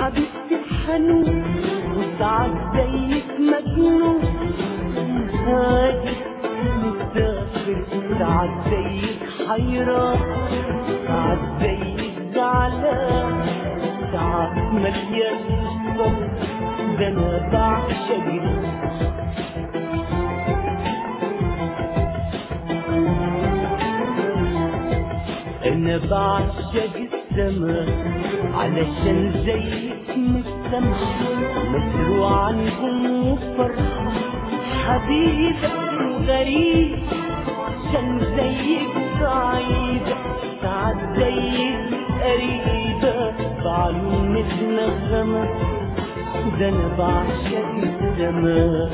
حبيبتي حنون وساعات زيك مجنون هادي مسافر ساعات زيك حيران ساعات زيك زعلان ساعات مليان الصبر ده انا بعشق انا بعشق السما علشان زيك مستمع مزروع عنهم وفرحة حبيبك وغريب عشان زيك سعيدة ساعات زيك قريبة بعيون متنغمة ده انا بعشق السما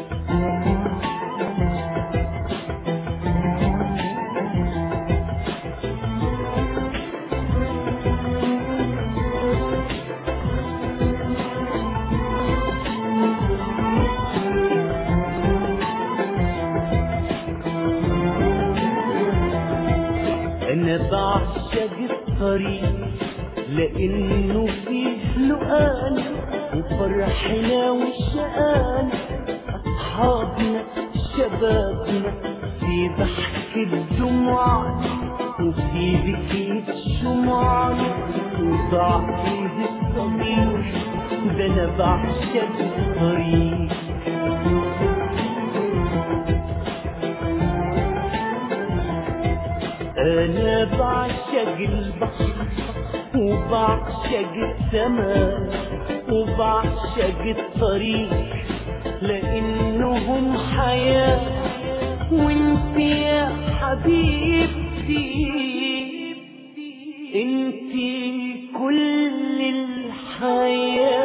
انا بعشق الطريق لانه فيه لقانا وفرحنا وشقانا اصحابنا شبابنا في ضحك الدموع وفي بكيت شموع وضاع فيه الصغير ده انا بعشق الطريق انا بعشق البحر وبعشق السماء وبعشق الطريق لانهم حياة وانت يا حبيبتي انت كل الحياه